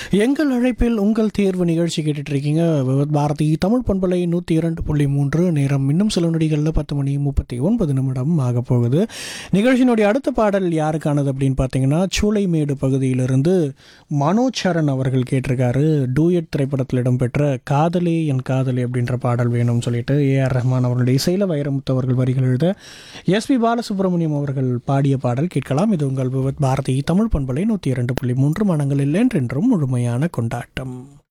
எங்கள் அழைப்பில் உங்கள் தேர்வு நிகழ்ச்சி கேட்டுட்டு இருக்கீங்க விவத் பாரதி தமிழ் பண்பலை நூற்றி இரண்டு புள்ளி மூன்று நேரம் இன்னும் சில நொடிகளில் பத்து மணி முப்பத்தி ஒன்பது நிமிடம் ஆக போகுது நிகழ்ச்சியினுடைய அடுத்த பாடல் யாருக்கானது அப்படின்னு பார்த்தீங்கன்னா சூளைமேடு பகுதியிலிருந்து மனோஜ் சரண் அவர்கள் கேட்டிருக்காரு டூயட் திரைப்படத்தில் இடம்பெற்ற காதலே என் காதலே அப்படின்ற பாடல் வேணும்னு சொல்லிட்டு ஏஆர் ரஹ்மான் அவர்களுடைய இசையில் வைரமுத்து அவர்கள் வரிகள் எழுத எஸ்பி பாலசுப்ரமணியம் அவர்கள் பாடிய பாடல் கேட்கலாம் இது உங்கள் விவத் பாரதி தமிழ் பண்பலை நூற்றி இரண்டு புள்ளி மூன்று மனங்களில் என்றென்றும் முழுமையான கொண்டாட்டம்